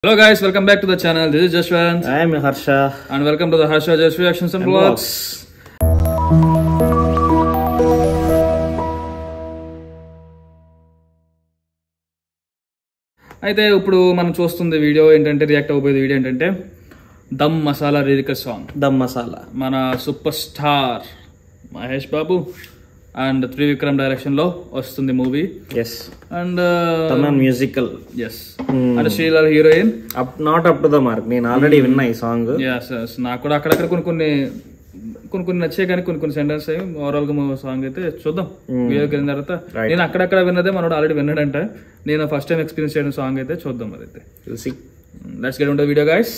Hello guys, welcome back to the channel. This is Jashwant I am Harsha. and welcome to the Harsha Just Reactions and And Vlogs. అయితే ఇప్పుడు మనం చూస్తుంది video ఏంటంటే react అవ్వబోయేది video ఏంటంటే Dum Masala lyrical song Dum Masala మన super star Mahesh Babu and Trivikram direction లో వస్తుంది మూవీ ఎస్ అండ్ తమిళ musical S and Sreeleela heroine up not up to the mark నేను ఆల్రెడీ విన్నా ఈ సాంగ్ ఎస్ ఎస్ నాకు కూడా అక్కడక్కడ కొన్ని కొన్ని కొన్ని కొన్ని నచ్చాయి కానీ కొన్ని కొన్ని సెంటెన్స్ అయ్యి ఓవరాల్ గా సాంగ్ అయితే చూద్దాం వీడియోకి వెళ్ళిన తర్వాత Right. నేను అక్కడక్కడ విన్నదే మనోడు ఆల్రెడీ విన్నాడంట నేను ఫస్ట్ టైం ఎక్స్పీరియన్స్ చేయడం సాంగ్ అయితే చూద్దాం అదైతే చూసి లెట్స్ గెట్ ఉంటుంది వీడియో గాయస్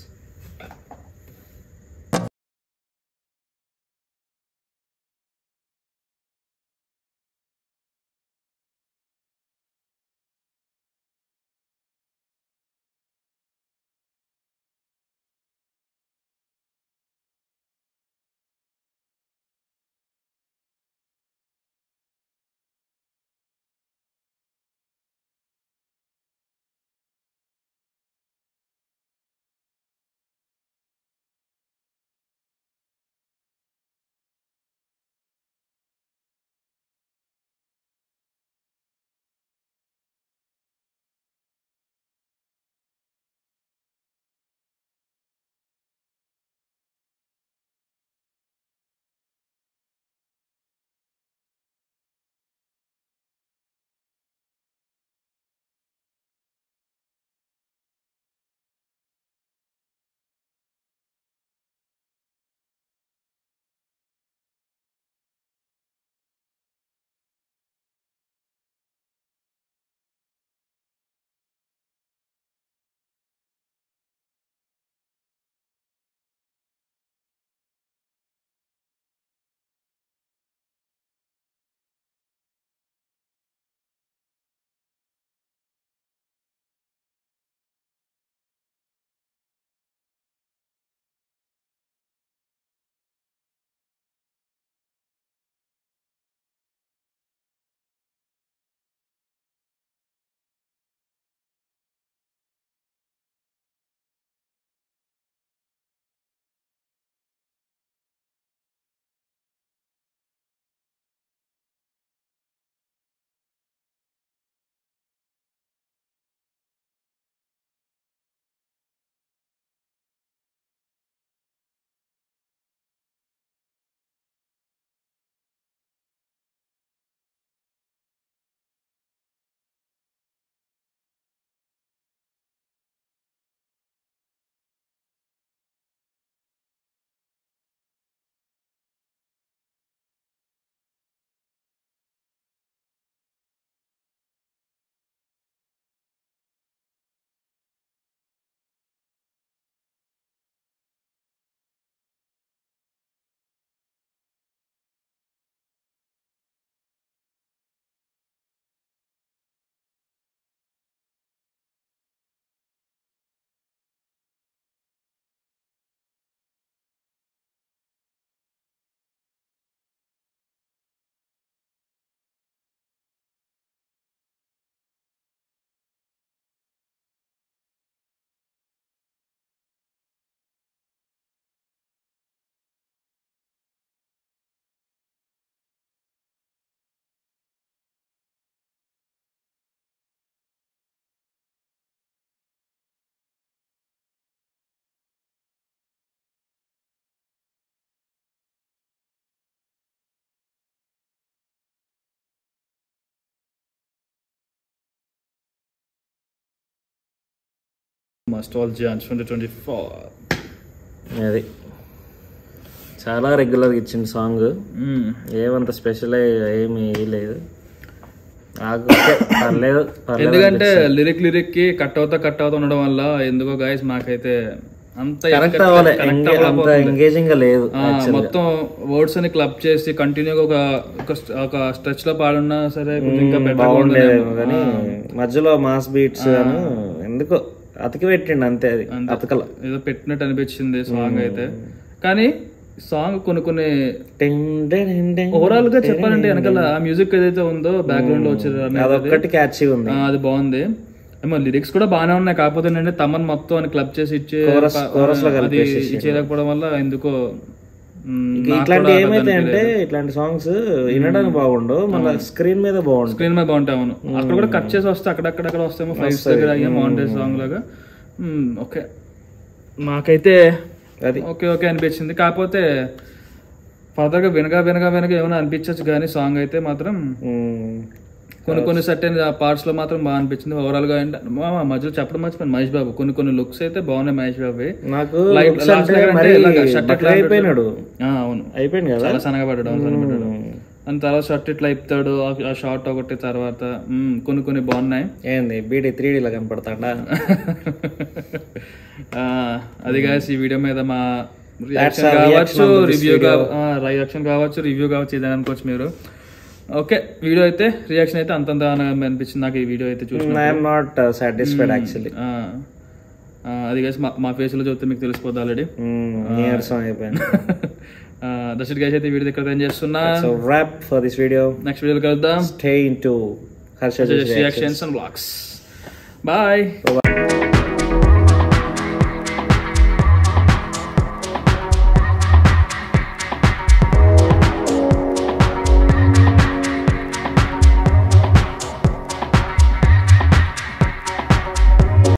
Nostalgia 2024. అది చాలా రెగ్యులర్ ఇచ్చింది సాంగ్ Mm. ఏమంత స్పెషల్ ఏమి లేదు నాకు ఓకే, పర్లేదు పర్లేదు ఎందుకంటే లిరిక్ లిరిక్ కి కట్ అవుతా కట్ అవుతా ఉండడం వల్ల ఎందుకో గాయస్ మాకైతే అంత కనెక్ట్ అవ్వాలి connect ఎంగే- అంత అవ్వలేకపోతుంది. ఎంగేజింగ్ గా లేదు ఆ, మొత్తం వర్డ్స్ అని క్లబ్ చేసి కంటిన్యూగా ఒక ఒక st- ఒక స్ట్రెచ్ లో పాడున్నా సరే కొంచెం ఇంకా better గా బాగుండేది ఉండేదేమో. కానీ మధ్యలో మాస్ బీట్స్ గాను ఎందుకో అతికి పెట్టిండు అంతే అది అతకల ఏదో పెట్టినట్టు అనిపించింది సాంగ్ అయితే కానీ సాంగ్ కొన్ని కొన్ని ఓవరాల్ గా చెప్పాలంటే వెనకాల ఆ మ్యూజిక్ ఏదైతే ఉందో బ్యాక్గ్రౌండ్ లో వచ్చేది అనేది అదొక్కటి క్యాచ్ ఉంది ఆ, అది బాగుంది ఏమో లిరిక్స్ కూడా బాగానే ఉన్నాయి కాకపోతే ఏంటంటే తమన్ మొత్తం అని క్లబ్ చేసి ఇచ్చే Chorus- ప- chorus లో అది కలిపేసేసి. ఇచ్చేయకపోవడం వల్ల ఎందుకో మ్, నాకు ఇట్లాంటి కూడా ఏమైతే అది అంటే ఇట్లాంటి సాంగ్స్ వినడానికి బాగుండు మళ్ళీ స్క్రీన్ మీద బాగుంటుంది స్క్రీన్ మీద బాగుంటాయి అవును అక్కడ కూడా కట్ చేసి వస్తే అక్కడక్కడక్కడ వస్తాయేమో ఫైవ్స్ దగ్గర అయ్యా మాంటేజ్ సాంగ్ లాగా మ్, ఓకే నాకైతే అది ఓకే ఓకే అనిపించింది కాకపోతే ఫర్దర్గా వినగా వినగా వినగా ఏమైనా అనిపించచ్చు కానీ సాంగ్ అయితే మాత్రం మ్మ్. కొన్ని కొన్ని సర్టెన్ పార్ట్స్ లో మాత్రం బాగా అనిపించింది ఓవరాల్ గా ఏంట- మా మా మధ్యలో చెప్పడం మర్చిపోయింది మహేష్ బాబు కొన్ని కొన్ని లుక్స్ అయితే బాగున్నాయి మహేష్ బాబు నాకు Like looks last అంటే దగ్గర అంటే మరి ఇలాగ shirt బక్కగా ఎట్లా అయిపోయినాడు ఆ, అవును అయిపోయింది కదా చాలా సన్నగా పడ్డాడు అవును, సన్నగా పడ్డాడు మ్మ్. అండ్ తర్వాత షర్ట్ ఇట్లా ఇప్పుతాడు ఆ షార్ట్ ఒకటి తర్వాత మ్మ్, కొన్ని కొన్ని బాగున్నాయి ఏంది బీడీ త్రీ డీలా కనపడతాడా ఆ, అది కాదు ఈ వీడియో మీద మా That's రియాక్షన్ our reaction కావచ్చు on this review video. Reaction కావచ్చు రివ్యూ కావచ్చు ఇదని అనుకోవచ్చు మీరు ఓకే వీడియో అయితే రియాక్షన్ అయితే అంతంత అనిపించింది నాకు ఈ వీడియో అయితే చూసి ఐఎమ్ నాట్ సాటిస్ఫైడ్ యాక్చువల్లీ అది కాదు మా మా ఫేస్ లో చూస్తే మీకు తెలిసిపోద్ది ఆల్రెడీ నీరసం అయిపోయింది దర్శట్ గైస్ అయితే ఈ వీడియో ఇక్కడ ఏం చేస్తున్నా so wrap for this video next video కలుద్దాం stay in to Harsha reactions and blogs bye